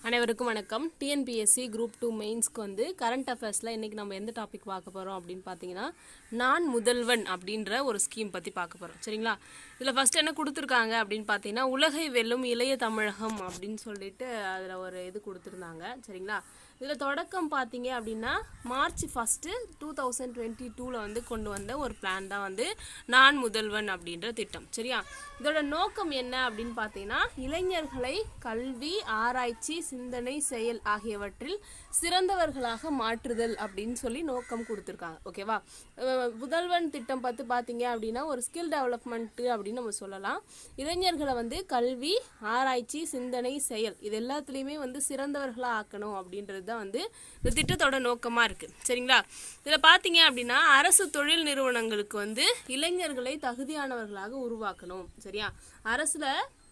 அனைவருக்கும் வணக்கம் TNPSC group two மெயின்ஸ்க்கு வந்து கரண்ட் அஃபேர்ஸில் இன்றைக்கி நம்ம எந்த டாபிக் பார்க்க போகிறோம் அப்படின்னு பார்த்தீங்கன்னா நான் முதல்வன் அப்படின்ற ஒரு ஸ்கீம் பற்றி பார்க்க போகிறோம் சரிங்களா இதில் ஃபஸ்ட் என்ன கொடுத்துருக்காங்க அப்படின்னு பார்த்தீங்கன்னா உலகை வெல்லும் இளைய தமிழகம் அப்படின்னு சொல்லிட்டு அதில் ஒரு இது கொடுத்துருந்தாங்க சரிங்களா இதில் தொடக்கம் பார்த்தீங்க அப்படின்னா March first two thousand twenty டூவில் வந்து கொண்டு வந்த ஒரு பிளான் தான் வந்து நான் முதல்வன் அப்படின்ற திட்டம் சரியா இதோட நோக்கம் என்ன அப்படின்னு பார்த்தீங்கன்னா இளைஞர்களை கல்வி ஆராய்ச்சி சிந்தனை செயல் ஆகியவற்றில் சிறந்தவர்களாக மாற்றுதல் அப்படின்னு சொல்லி நோக்கம் கொடுத்துருக்காங்க ஓகேவா அஹ் முதல்வன் திட்டம் பார்த்து பார்த்தீங்க அப்படின்னா ஒரு ஸ்கில் டெவலப்மெண்ட்டு அப்படின்னு நம்ம சொல்லலாம் இளைஞர்களை வந்து கல்வி ஆராய்ச்சி சிந்தனை செயல் இது எல்லாத்துலேயுமே வந்து சிறந்தவர்களாக ஆக்கணும் அப்படின்றது தான் வந்து இந்த திட்டத்தோட நோக்கமாக இருக்குது சரிங்களா இதில் பார்த்தீங்க அப்படின்னா அரசு தொழில் நிறுவனங்களுக்கு வந்து இளைஞர்களை தகுதியானவர்களாக உருவாக்கணும் சரியா அரசில்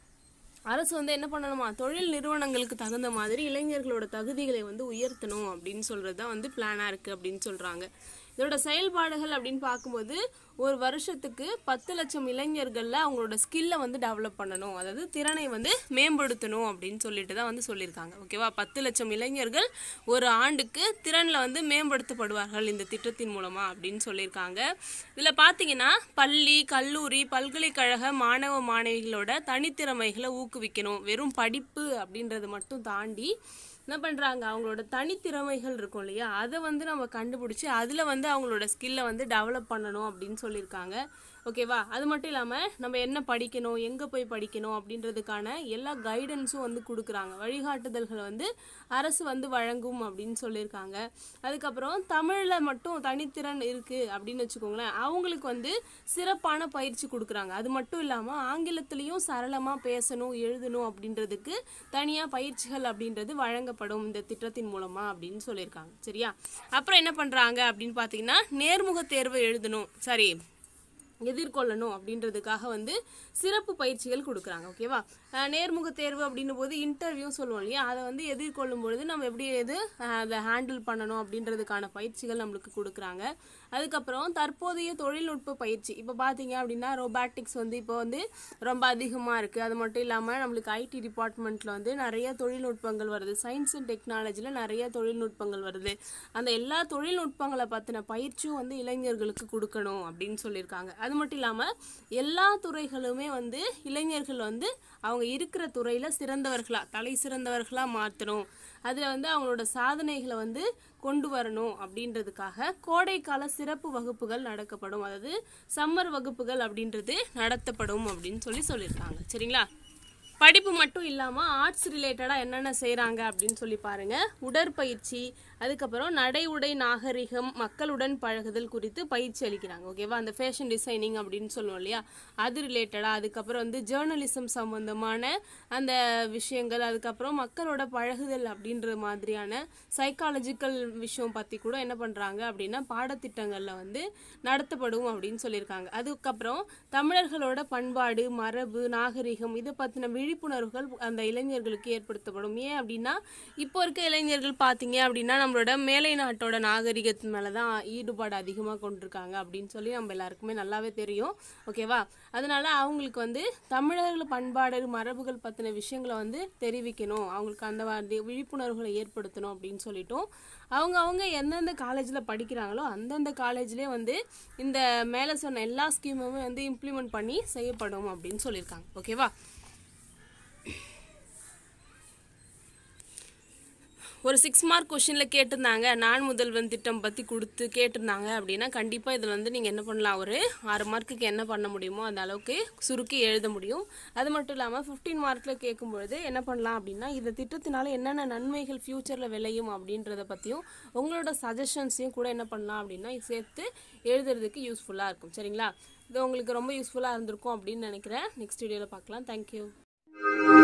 அரசு வந்து என்ன பண்ணணுமா தொழில் நிறுவனங்களுக்கு தகுந்த மாதிரி இளைஞர்களோட தகுதிகளை வந்து உயர்த்தணும் அப்படின்னு சொல்கிறது தான் வந்து பிளானாக இருக்குது அப்படின்னு சொல்கிறாங்க இதோட செயல்பாடுகள் அப்படின்னு பார்க்கும்போது ஒரு வருஷத்துக்கு பத்து லட்சம் இளைஞர்களில் அவங்களோட ஸ்கில்லை வந்து டெவலப் பண்ணணும் அதாவது திறனை வந்து மேம்படுத்தணும் அப்படின்னு சொல்லிட்டு தான் வந்து சொல்லியிருக்காங்க ஓகேவா பத்து லட்சம் இளைஞர்கள் ஒரு ஆண்டுக்கு திறனில் வந்து மேம்படுத்தப்படுவார்கள் இந்த திட்டத்தின் மூலமாக அப்படின்னு சொல்லியிருக்காங்க இதில் பார்த்தீங்கன்னா பள்ளி கல்லூரி பல்கலைக்கழக மாணவ மாணவிகளோட தனித்திறமைகளை ஊக்குவிக்கணும் வெறும் படிப்பு அப்படின்றது மட்டும் தாண்டி என்ன பண்ணுறாங்க அவங்களோட தனித்திறமைகள் இருக்கும் இல்லையா அதை வந்து நம்ம கண்டுபிடிச்சி அதில் வந்து அவங்களோட ஸ்கில்லை வந்து டெவலப் பண்ணணும் அப்படின்னு சொல்லியிருக்காங்க ஓகேவா அது மட்டும் இல்லாமல் நம்ம என்ன படிக்கணும் எங்கே போய் படிக்கணும் அப்படின்றதுக்கான எல்லா கைடன்ஸும் வந்து கொடுக்குறாங்க வழிகாட்டுதல்களை வந்து அரசு வந்து வழங்கும் அப்படின்னு சொல்லியிருக்காங்க அதுக்கப்புறம் தமிழில் மட்டும் தனித்திறன் இருக்குது அப்படின்னு வச்சுக்கோங்களேன் அவங்களுக்கு வந்து சிறப்பான பயிற்சி கொடுக்குறாங்க அது மட்டும் இல்லாமல் ஆங்கிலத்திலையும் சரளமாக பேசணும் எழுதணும் அப்படின்றதுக்கு தனியாக பயிற்சிகள் அப்படின்றது வழங்கப்படும் இந்த திட்டத்தின் மூலமாக அப்படின்னு சொல்லியிருக்காங்க சரியா அப்புறம் என்ன பண்ணுறாங்க அப்படின்னு பார்த்தீங்கன்னா நேர்முக தேர்வு எழுதணும் சரி எதிர்கொள்ளணும் அப்படின்றதுக்காக வந்து சிறப்பு பயிற்சிகள் கொடுக்குறாங்க ஓகேவா அஹ் நேர்முக தேர்வு அப்படின்னும் போது இன்டர்வியூ சொல்லுவோம் இல்லையா அதை வந்து எதிர்கொள்ளும் பொழுது நம்ம எப்படி எது அஹ் அதை ஹேண்டில் பண்ணணும் அப்படின்றதுக்கான பயிற்சிகள் நம்மளுக்கு கொடுக்குறாங்க அதுக்கப்புறம் தற்போதைய தொழில்நுட்ப பயிற்சி இப்போ பார்த்தீங்க அப்படின்னா ரொபாட்டிக்ஸ் வந்து இப்போ வந்து ரொம்ப அதிகமாக இருக்குது அது மட்டும் இல்லாமல் நம்மளுக்கு ஐடி டிபார்ட்மெண்ட்டில் வந்து நிறைய தொழில்நுட்பங்கள் வருது சயின்ஸ் அண்ட் டெக்னாலஜியில் நிறைய தொழில்நுட்பங்கள் வருது அந்த எல்லா தொழில்நுட்பங்களை பற்றின பயிற்சியும் வந்து இளைஞர்களுக்கு கொடுக்கணும் அப்படின்னு சொல்லியிருக்காங்க அது மட்டும் இல்லாமல் எல்லா துறைகளுமே வந்து இளைஞர்கள் வந்து அவங்க இருக்கிற துறையில் சிறந்தவர்களாக தலை சிறந்தவர்களாக மாற்றணும் அதில் வந்து அவங்களோட சாதனைகளை வந்து கொண்டு வரணும் அப்படின்றதுக்காக கோடைக்கால சிறப்பு வகுப்புகள் நடக்கப்படும் அதாவது சம்மர் வகுப்புகள் அப்படின்றது நடத்தப்படும் அப்படின்னு சொல்லி சொல்லியிருக்காங்க சரிங்களா படிப்பு மட்டும் இல்லாமல் ஆர்ட்ஸ் ரிலேட்டடாக என்னென்ன செய்கிறாங்க அப்படின்னு சொல்லி பாருங்கள் உடற்பயிற்சி அதுக்கப்புறம் நடை உடை நாகரிகம் மக்களுடன் பழகுதல் குறித்து பயிற்சி அளிக்கிறாங்க ஓகேவா அந்த ஃபேஷன் டிசைனிங் அப்படின்னு சொல்லுவோம் இல்லையா அது ரிலேட்டடாக அதுக்கப்புறம் வந்து ஜேர்னலிசம் சம்மந்தமான அந்த விஷயங்கள் அதுக்கப்புறம் மக்களோட பழகுதல் அப்படின்ற மாதிரியான சைக்காலஜிக்கல் விஷயம் பற்றி கூட என்ன பண்ணுறாங்க அப்படின்னா பாடத்திட்டங்களில் வந்து நடத்தப்படும் அப்படின்னு சொல்லியிருக்காங்க அதுக்கப்புறம் தமிழர்களோட பண்பாடு மரபு நாகரிகம் இதை பற்றின விழிப்புணர்வுகள் அந்த இளைஞர்களுக்கு ஏற்படுத்தப்படும் ஏன் அப்படின்னா இப்போ இருக்க இளைஞர்கள் பார்த்தீங்க அப்படின்னா நம்மளோட மேலை நாட்டோட நாகரிகத்து மேலே தான் ஈடுபாடு அதிகமாக கொண்டிருக்காங்க அப்படின்னு சொல்லி நம்ம எல்லாருக்குமே நல்லாவே தெரியும் ஓகேவா அதனால அவங்களுக்கு வந்து தமிழர்கள் பண்பாடு மரபுகள் பற்றின விஷயங்களை வந்து தெரிவிக்கணும் அவங்களுக்கு அந்த மாதிரி விழிப்புணர்வுகளை ஏற்படுத்தணும் அப்படின்னு சொல்லிட்டும் அவங்க அவங்க எந்தெந்த காலேஜில் படிக்கிறாங்களோ அந்தந்த காலேஜ்லேயே வந்து இந்த மேலே சொன்ன எல்லா ஸ்கீமுமே வந்து இம்ப்ளிமெண்ட் பண்ணி செய்யப்படும் அப்படின்னு சொல்லியிருக்காங்க ஓகேவா ஒரு சிக்ஸ் மார்க் கொஷினில் கேட்டிருந்தாங்க நான் முதல்வன் திட்டம் பற்றி கொடுத்து கேட்டிருந்தாங்க அப்படின்னா கண்டிப்பாக இதில் வந்து நீங்கள் என்ன பண்ணலாம் ஒரு ஆறு மார்க்குக்கு என்ன பண்ண முடியுமோ அந்த அளவுக்கு சுருக்கி எழுத முடியும் அது மட்டும் இல்லாமல் ஃபிஃப்டீன் மார்க்கில் கேட்கும்பொழுது என்ன பண்ணலாம் அப்படின்னா இந்த திட்டத்தினால என்னென்ன நன்மைகள் ஃப்யூச்சரில் விளையும் அப்படின்றத பற்றியும் உங்களோட சஜஷன்ஸையும் கூட என்ன பண்ணலாம் அப்படின்னா சேர்த்து எழுதுறதுக்கு யூஸ்ஃபுல்லாக இருக்கும் சரிங்களா இது உங்களுக்கு ரொம்ப யூஸ்ஃபுல்லாக இருந்திருக்கும் அப்படின்னு நினைக்கிறேன் நெக்ஸ்ட் வீடியோவில் பார்க்கலாம் தேங்க்யூ